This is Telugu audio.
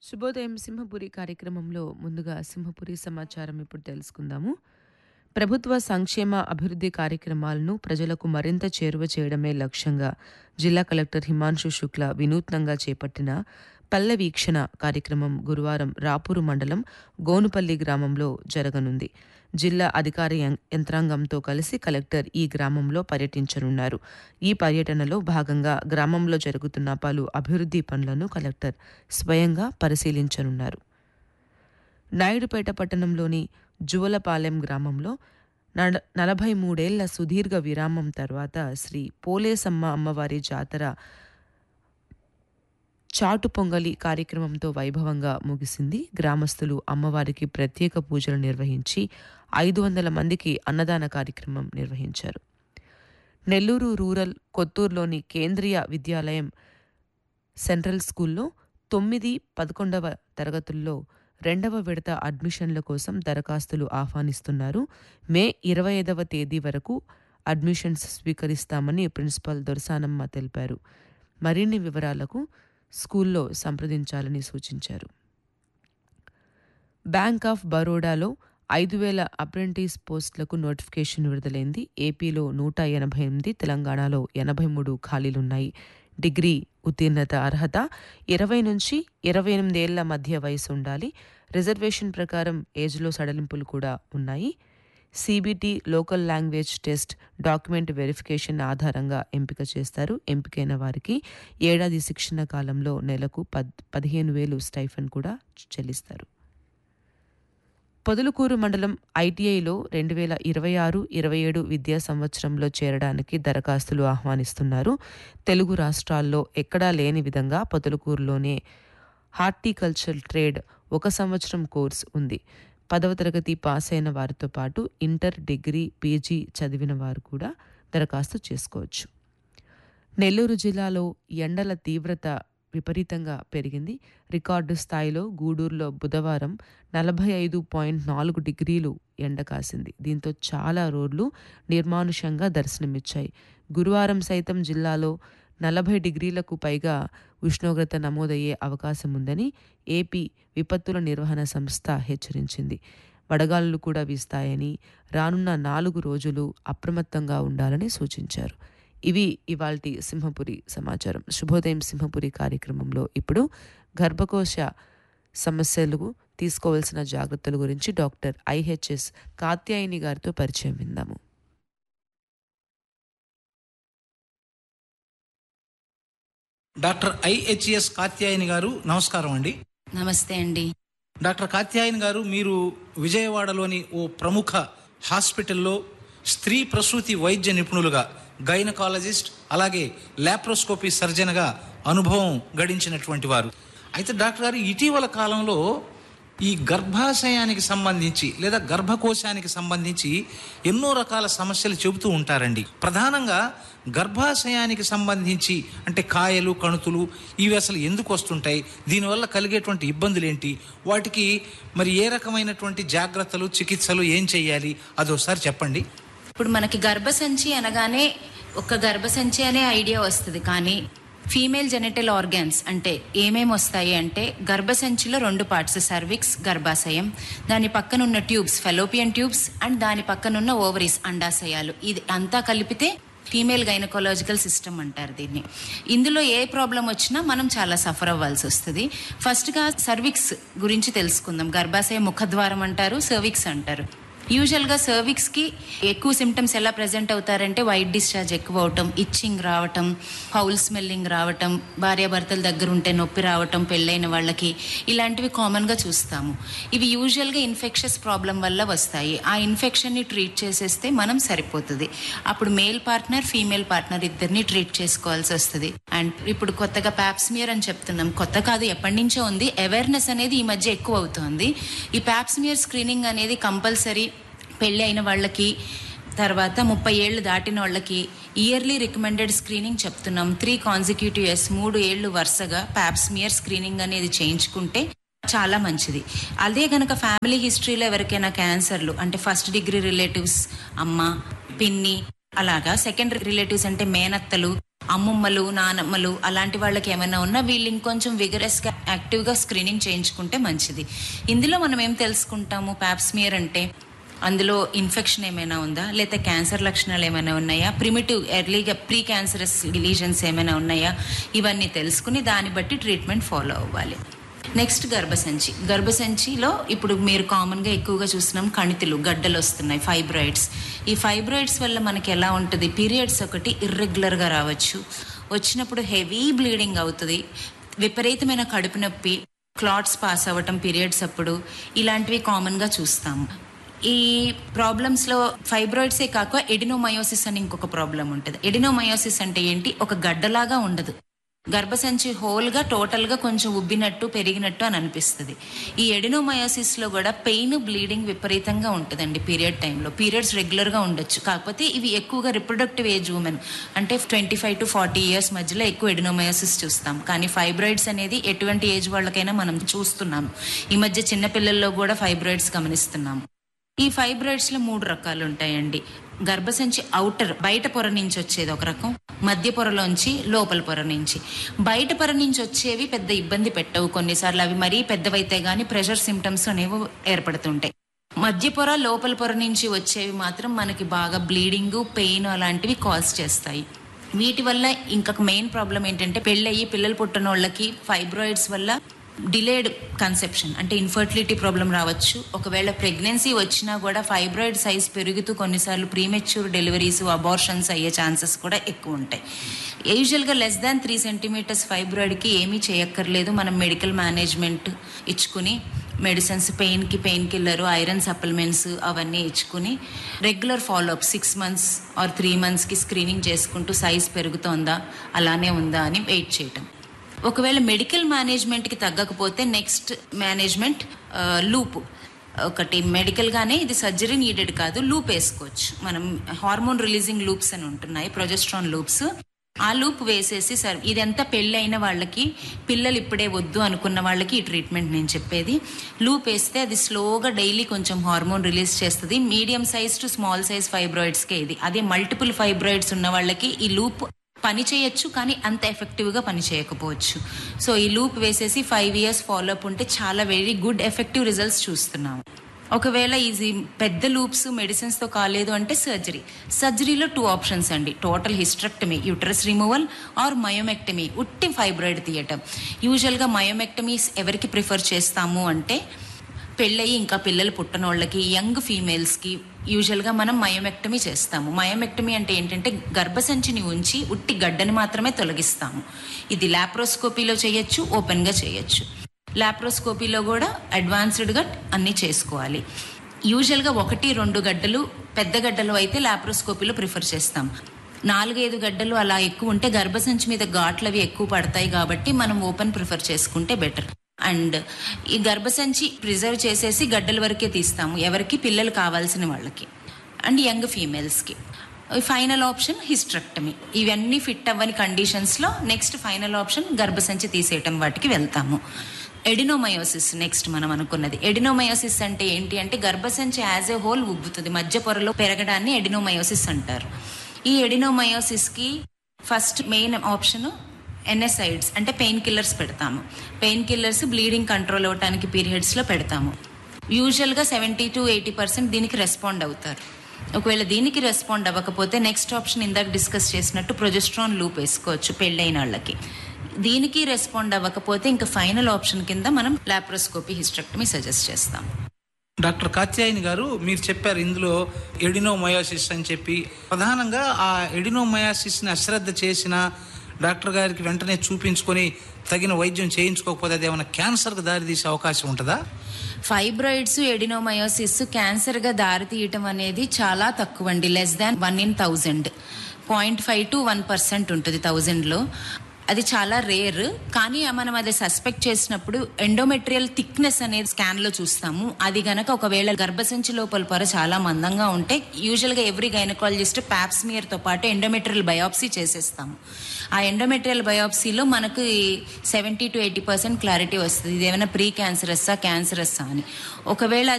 శుభోదయం సింహపురి కార్యక్రమంలో ముందుగా సింహపురి సమాచారం ఇప్పుడు తెలుసుకుందాము ప్రభుత్వ సంక్షేమ అభివృద్ధి కార్యక్రమాలను ప్రజలకు మరింత చేరువ చేయడమే లక్ష్యంగా జిల్లా కలెక్టర్ హిమాంశు శుక్ల వినూత్నంగా చేపట్టిన పల్లె వీక్షణ కార్యక్రమం గురువారం రాపూరు మండలం గోనుపల్లి గ్రామంలో జరగనుంది జిల్లా అధికార యం- యంత్రాంగంతో కలిసి కలెక్టర్ ఈ గ్రామంలో పర్యటించనున్నారు ఈ పర్యటనలో భాగంగా గ్రామంలో జరుగుతున్న పలు అభివృద్ధి పనులను కలెక్టర్ స్వయంగా పరిశీలించనున్నారు నాయుడుపేట పట్టణంలోని జువలపాలెం గ్రామంలో నడ నలభై మూడేళ్ల సుదీర్ఘ విరామం తర్వాత శ్రీ పోలేసమ్మ అమ్మవారి జాతర చాటు పొంగలి కార్యక్రమంతో వైభవంగా ముగిసింది గ్రామస్తులు అమ్మవారికి ప్రత్యేక పూజలు నిర్వహించి ఐదు వందల మందికి అన్నదాన కార్యక్రమం నిర్వహించారు నెల్లూరు రూరల్ కొత్తూరులోని కేంద్రీయ విద్యాలయం సెంట్రల్ స్కూల్లో తొమ్మిది పదకొండవ తరగతుల్లో రెండవ విడత అడ్మిషన్ల కోసం దరఖాస్తులు ఆహ్వానిస్తున్నారు మే ఇరవై ఐదవ తేదీ వరకు అడ్మిషన్స్ స్వీకరిస్తామని ప్రిన్సిపల్ దొరసానమ్మ తెలిపారు మరిన్ని వివరాలకు స్కూల్లో సంప్రదించాలని సూచించారు బ్యాంక్ ఆఫ్ బరోడాలో ఐదు వేల అప్రెంటిస్ పోస్టులకు నోటిఫికేషన్ విడుదలైంది ఏపీలో నూట ఎనభై ఎనిమిది తెలంగాణలో ఎనభై మూడు ఖాళీలున్నాయి డిగ్రీ ఉత్తీర్ణత అర్హత ఇరవై నుంచి ఇరవై ఎనిమిది ఏళ్ల మధ్య వయసు ఉండాలి రిజర్వేషన్ ప్రకారం ఏజ్లో సడలింపులు కూడా ఉన్నాయి CBT local language test document verification ఆధారంగా ఎంపిక చేస్తారు ఎంపికైన వారికి ఏడాది శిక్షణ కాలంలో నెలకు పద్ పదిహేను వేలు స్టైఫన్ కూడా చెల్లిస్తారు పొదలుకూరు మండలం ఐటీఐలో రెండు వేల ఇరవై ఆరు ఇరవై ఏడు విద్యా సంవత్సరంలో చేరడానికి దరఖాస్తులు ఆహ్వానిస్తున్నారు తెలుగు రాష్ట్రాల్లో ఎక్కడా లేని విధంగా పొదలుకూరులోనే హార్టికల్చర్ ట్రేడ్ ఒక సంవత్సరం కోర్స్ ఉంది పదవ తరగతి పాస్ అయిన వారితో పాటు ఇంటర్ డిగ్రీ పీజీ చదివిన వారు కూడా దరఖాస్తు చేసుకోవచ్చు నెల్లూరు జిల్లాలో ఎండల తీవ్రత విపరీతంగా పెరిగింది రికార్డు స్థాయిలో గూడూరులో బుధవారం నలభై ఐదు పాయింట్ నాలుగు డిగ్రీలు ఎండ కాసింది దీంతో చాలా రోడ్లు నిర్మానుషంగా దర్శనమిచ్చాయి గురువారం సైతం జిల్లాలో నలభై డిగ్రీలకు పైగా ఉష్ణోగ్రత నమోదయ్యే అవకాశం ఉందని ఏపీ విపత్తుల నిర్వహణ సంస్థ హెచ్చరించింది వడగాలులు కూడా వీస్తాయని రానున్న నాలుగు రోజులు అప్రమత్తంగా ఉండాలని సూచించారు ఇవి ఇవాల్టి సింహపురి సమాచారం శుభోదయం సింహపురి కార్యక్రమంలో ఇప్పుడు గర్భకోశ సమస్యలకు తీసుకోవాల్సిన జాగ్రత్తల గురించి డాక్టర్ ఐహెచ్ఎస్ కాత్యాయిని గారితో పరిచయం విందాము డాక్టర్ ఐహెచ్ఎస్ కాత్యాయని గారు నమస్కారం అండి నమస్తే అండి డాక్టర్ కాత్యాయని గారు మీరు విజయవాడలోని ఓ ప్రముఖ హాస్పిటల్లో స్త్రీ ప్రసూతి వైద్య నిపుణులుగా గైనకాలజిస్ట్ అలాగే లాప్రోస్కోపీ సర్జన్గా అనుభవం గడించినటువంటి వారు అయితే డాక్టర్ గారు ఇటీవల కాలంలో ఈ గర్భాశయానికి సంబంధించి లేదా గర్భకోశానికి సంబంధించి ఎన్నో రకాల సమస్యలు చెబుతూ ఉంటారండి ప్రధానంగా గర్భాశయానికి సంబంధించి అంటే కాయలు కణుతులు ఇవి అసలు ఎందుకు వస్తుంటాయి దీనివల్ల కలిగేటువంటి ఇబ్బందులు ఏంటి వాటికి మరి ఏ రకమైనటువంటి జాగ్రత్తలు చికిత్సలు ఏం చేయాలి అదోసారి చెప్పండి ఇప్పుడు మనకి గర్భసంచి అనగానే ఒక గర్భసంచి అనే ఐడియా వస్తుంది కానీ ఫీమేల్ జెనెటల్ ఆర్గాన్స్ అంటే ఏమేమి వస్తాయి అంటే గర్భసంచిలో రెండు పార్ట్స్ సర్విక్స్ గర్భాశయం దాని పక్కన ఉన్న ట్యూబ్స్ ఫెలోపియన్ ట్యూబ్స్ అండ్ దాని పక్కన ఉన్న ఓవరీస్ అండాశయాలు ఇది అంతా కలిపితే ఫీమేల్ గైనకాలజికల్ సిస్టమ్ అంటారు దీన్ని ఇందులో ఏ ప్రాబ్లం వచ్చినా మనం చాలా సఫర్ అవ్వాల్సి వస్తుంది ఫస్ట్గా సర్విక్స్ గురించి తెలుసుకుందాం గర్భాశయ ముఖద్వారం అంటారు సర్విక్స్ అంటారు యూజువల్గా సర్విక్స్కి ఎక్కువ సిమ్టమ్స్ ఎలా ప్రజెంట్ అవుతారంటే వైట్ డిశ్చార్జ్ ఎక్కువ అవటం ఇచ్చింగ్ రావటం హౌల్ స్మెల్లింగ్ రావటం భార్యాభర్తల దగ్గర ఉంటే నొప్పి రావటం పెళ్ళైన వాళ్ళకి ఇలాంటివి కామన్గా చూస్తాము ఇవి యూజువల్గా ఇన్ఫెక్షస్ ప్రాబ్లం వల్ల వస్తాయి ఆ ఇన్ఫెక్షన్ని ట్రీట్ చేసేస్తే మనం సరిపోతుంది అప్పుడు మేల్ పార్ట్నర్ ఫీమేల్ పార్ట్నర్ ఇద్దరిని ట్రీట్ చేసుకోవాల్సి వస్తుంది అండ్ ఇప్పుడు కొత్తగా ప్యాప్స్మియర్ అని చెప్తున్నాం కొత్త కాదు ఎప్పటి నుంచో ఉంది అవేర్నెస్ అనేది ఈ మధ్య ఎక్కువ అవుతోంది ఈ ప్యాప్స్మియర్ స్క్రీనింగ్ అనేది కంపల్సరీ పెళ్ళి అయిన వాళ్ళకి తర్వాత ముప్పై ఏళ్ళు దాటిన వాళ్ళకి ఇయర్లీ రికమెండెడ్ స్క్రీనింగ్ చెప్తున్నాం త్రీ కాన్సిక్యూటివ్ ఇయర్స్ మూడు ఏళ్ళు వరుసగా ప్యాప్స్మియర్ స్క్రీనింగ్ అనేది చేయించుకుంటే చాలా మంచిది అదే కనుక ఫ్యామిలీ హిస్టరీలో ఎవరికైనా క్యాన్సర్లు అంటే ఫస్ట్ డిగ్రీ రిలేటివ్స్ అమ్మ పిన్ని అలాగా సెకండ్ రిలేటివ్స్ అంటే మేనత్తలు అమ్మమ్మలు నానమ్మలు అలాంటి వాళ్ళకి ఏమైనా ఉన్నా వీళ్ళు ఇంకొంచెం విగరస్గా యాక్టివ్గా స్క్రీనింగ్ చేయించుకుంటే మంచిది ఇందులో మనం ఏం తెలుసుకుంటాము ప్యాప్స్మియర్ అంటే అందులో ఇన్ఫెక్షన్ ఏమైనా ఉందా లేదా క్యాన్సర్ లక్షణాలు ఏమైనా ఉన్నాయా ప్రిమిటివ్ ఎర్లీగా ప్రీ క్యాన్సరస్ లీజన్స్ ఏమైనా ఉన్నాయా ఇవన్నీ తెలుసుకుని దాన్ని బట్టి ట్రీట్మెంట్ ఫాలో అవ్వాలి నెక్స్ట్ గర్భసంచి గర్భసంచిలో ఇప్పుడు మీరు కామన్గా ఎక్కువగా చూస్తున్నాం కణితులు గడ్డలు వస్తున్నాయి ఫైబ్రాయిడ్స్ ఈ ఫైబ్రాయిడ్స్ వల్ల మనకి ఎలా ఉంటుంది పీరియడ్స్ ఒకటి ఇర్రెగ్యులర్గా రావచ్చు వచ్చినప్పుడు హెవీ బ్లీడింగ్ అవుతుంది విపరీతమైన కడుపు నొప్పి క్లాట్స్ పాస్ అవ్వటం పీరియడ్స్ అప్పుడు ఇలాంటివి కామన్గా చూస్తాము ఈ ప్రాబ్లమ్స్లో ఫైబ్రాయిడ్సే కాక ఎడినోమయోసిస్ అని ఇంకొక ప్రాబ్లం ఉంటుంది ఎడినోమయోసిస్ అంటే ఏంటి ఒక గడ్డలాగా ఉండదు గర్భసంచి హోల్గా టోటల్గా కొంచెం ఉబ్బినట్టు పెరిగినట్టు అని అనిపిస్తుంది ఈ ఎడినోమయోసిస్లో కూడా పెయిన్ బ్లీడింగ్ విపరీతంగా ఉంటుందండి పీరియడ్ టైంలో పీరియడ్స్ రెగ్యులర్గా ఉండొచ్చు కాకపోతే ఇవి ఎక్కువగా రిప్రొడక్టివ్ ఏజ్ ఉమెన్ అంటే twenty five to forty years మధ్యలో ఎక్కువ ఎడినోమయోసిస్ చూస్తాం కానీ ఫైబ్రాయిడ్స్ అనేది ఎటువంటి ఏజ్ వాళ్ళకైనా మనం చూస్తున్నాం ఈ మధ్య చిన్నపిల్లల్లో కూడా ఫైబ్రాయిడ్స్ గమనిస్తున్నాం ఈ ఫైబ్రాయిడ్స్ లో మూడు రకాలు ఉంటాయండి గర్భసంచి అవుటర్ బయట పొర నుంచి వచ్చేది ఒక రకం మధ్య పొరలోంచి లోపల పొర నుంచి బయట పొర నుంచి వచ్చేవి పెద్ద ఇబ్బంది పెట్టవు కొన్నిసార్లు అవి మరీ పెద్దవైతే గానీ ప్రెషర్ సిమ్టమ్స్ అనేవి ఏర్పడుతుంటాయి మధ్య పొర లోపల పొర నుంచి వచ్చేవి మాత్రం మనకి బాగా బ్లీడింగ్ పెయిన్ అలాంటివి కాజ్ చేస్తాయి వీటి వల్ల ఇంకొక మెయిన్ ప్రాబ్లం ఏంటంటే పెళ్ళయి పిల్లలు పుట్టిన వాళ్ళకి ఫైబ్రాయిడ్స్ వల్ల డిలేడ్ కన్సెప్షన్ అంటే ఇన్ఫర్టిలిటీ ప్రాబ్లం రావచ్చు ఒకవేళ ప్రెగ్నెన్సీ వచ్చినా కూడా ఫైబ్రాయిడ్ సైజ్ పెరుగుతూ కొన్నిసార్లు ప్రీమెచ్యూర్ డెలివరీస్ అబార్షన్స్ అయ్యే ఛాన్సెస్ కూడా ఎక్కువ ఉంటాయి యూజువల్గా లెస్ దాన్ త్రీ సెంటీమీటర్స్ ఫైబ్రాయిడ్కి ఏమీ చేయక్కర్లేదు మనం మెడికల్ మేనేజ్మెంట్ ఇచ్చుకుని మెడిసిన్స్ పెయిన్కి పెయిన్ కిల్లర్ ఐరన్ సప్లిమెంట్స్ అవన్నీ ఇచ్చుకుని regular follow up six months or three మంత్స్కి స్క్రీనింగ్ చేసుకుంటూ సైజ్ పెరుగుతోందా అలానే ఉందా అని వెయిట్ చేయటం ఒకవేళ మెడికల్ మేనేజ్మెంట్కి తగ్గకపోతే నెక్స్ట్ మేనేజ్మెంట్ లూప్ ఒకటి మెడికల్గానే ఇది సర్జరీ నీడెడ్ కాదు లూప్ వేసుకోవచ్చు మనం హార్మోన్ రిలీజింగ్ లూప్స్ అని ఉంటున్నాయి ప్రొజెస్ట్రాన్ లూప్స్ ఆ లూప్ వేసేసి సార్ ఇదంతా పెళ్ళైన వాళ్ళకి పిల్లలు ఇప్పుడే వద్దు అనుకున్న వాళ్ళకి ఈ ట్రీట్మెంట్ నేను చెప్పేది లూప్ వేస్తే అది స్లోగా డైలీ కొంచెం హార్మోన్ రిలీజ్ చేస్తుంది medium size to small size ఫైబ్రాయిడ్స్కే ఇది అదే మల్టిపుల్ ఫైబ్రాయిడ్స్ ఉన్న వాళ్ళకి ఈ లూప్ పని చేయొచ్చు కానీ అంత ఎఫెక్టివ్గా పని చేయకపోవచ్చు సో ఈ లూప్ వేసేసి ఫైవ్ ఇయర్స్ ఫాలోఅప్ ఉంటే చాలా వెరీ గుడ్ ఎఫెక్టివ్ రిజల్ట్స్ చూస్తున్నాము ఒకవేళ ఇది పెద్ద లూప్స్ మెడిసిన్స్తో కాలేదు అంటే సర్జరీ సర్జరీలో టూ ఆప్షన్స్ అండి total hysterectomy uterus removal or myomectomy ఉట్టి ఫైబ్రాయిడ్ తీయటం యూజువల్గా మయోమెక్టమీస్ ఎవరికి ప్రిఫర్ చేస్తాము అంటే పెళ్ళయి ఇంకా పిల్లలు పుట్టనోళ్ళకి యంగ్ ఫీమేల్స్కి యూజువల్గా మనం మయోమెక్టమీ చేస్తాము మయోమెక్టమీ అంటే ఏంటంటే గర్భసంచిని ఉంచి ఉట్టి గడ్డని మాత్రమే తొలగిస్తాము ఇది లాప్రోస్కోపీలో చేయొచ్చు ఓపెన్గా చేయొచ్చు లాప్రోస్కోపీలో కూడా అడ్వాన్స్డ్గా అన్నీ చేసుకోవాలి యూజువల్గా ఒకటి రెండు గడ్డలు పెద్ద గడ్డలు అయితే లాప్రోస్కోపీలో ప్రిఫర్ చేస్తాం నాలుగైదు గడ్డలు అలా ఎక్కువ ఉంటే గర్భసంచి మీద ఘాట్లు అవి ఎక్కువ పడతాయి కాబట్టి మనం ఓపెన్ ప్రిఫర్ చేసుకుంటే బెటర్ అండ్ ఈ గర్భసంచి ప్రిజర్వ్ చేసేసి గడ్డల వరకే తీస్తాము ఎవరికి పిల్లలు కావాల్సిన వాళ్ళకి అండ్ యంగ్ ఫీమేల్స్కి ఫైనల్ ఆప్షన్ హిస్ట్రక్టమీ ఇవన్నీ ఫిట్ అవ్వని కండిషన్స్లో నెక్స్ట్ ఫైనల్ ఆప్షన్ గర్భసంచి తీసేయటం వాటికి వెళ్తాము ఎడినోమయోసిస్ నెక్స్ట్ మనం అనుకున్నది ఎడినోమయోసిస్ అంటే ఏంటి అంటే గర్భసంచి యాజ్ ఏ హోల్ ఉబ్బుతుంది మధ్య పొరలో పెరగడాన్ని ఎడినోమయోసిస్ అంటారు ఈ ఎడినోమయోసిస్కి ఫస్ట్ మెయిన్ ఆప్షన్ ఎన్ఎసైడ్స్ అంటే పెయిన్ కిల్లర్స్ పెడతాము పెయిన్ కిల్లర్స్ బ్లీడింగ్ కంట్రోల్ అవ్వడానికి పీరియడ్స్లో పెడతాము యూజువల్గా సెవెంటీ టు ఎయిటీ పర్సెంట్ దీనికి రెస్పాండ్ అవుతారు ఒకవేళ దీనికి రెస్పాండ్ అవ్వకపోతే నెక్స్ట్ ఆప్షన్ ఇందాక డిస్కస్ చేసినట్టు ప్రొజెస్ట్రాన్ లూప్ వేసుకోవచ్చు పెళ్ళైన వాళ్ళకి దీనికి రెస్పాండ్ అవ్వకపోతే ఇంకా ఫైనల్ ఆప్షన్ కింద మనం లాప్రోస్కోపీ హిస్ట్రక్టమీ సజెస్ట్ చేస్తాం డాక్టర్ కాత్యాయని గారు మీరు చెప్పారు ఇందులో ఎడినోమయాసిస్ అని చెప్పి ప్రధానంగా ఆ ఎడినోమయాసిస్ని అశ్రద్ధ చేసిన డాక్టర్ గారికి వెంటనే చూపించుకొని తగిన వైద్యం చేయించుకోకపోతే అది ఏమైనా క్యాన్సర్కి దారితీసే అవకాశం ఉంటుందా ఫైబ్రాయిడ్స్ ఎడినోమయోసిస్ క్యాన్సర్గా దారితీయటం అనేది చాలా తక్కువ అండి less than one in thousand point five to one percent ఉంటుంది థౌజండ్లో అది చాలా రేర్ కానీ మనం అది సస్పెక్ట్ చేసినప్పుడు ఎండోమెట్రియల్ థిక్నెస్ అనేది స్కాన్ లో చూస్తాము అది గనక ఒకవేళ గర్భసంచి లోపల పొర చాలా మందంగా ఉంటే యూజువల్ గా ఎవ్రీ గైనకాలజిస్ట్ ప్యాప్స్మియర్ తో పాటు ఎండోమెట్రియల్ బయాప్సీ చేసేస్తాము ఆ ఎండోమెట్రియల్ బయాప్సీలో మనకు seventy to eighty percent clarity వస్తుంది ఇది ఏమైనా ప్రీ క్యాన్సరస్సా క్యాన్సరస్సా అని ఒకవేళ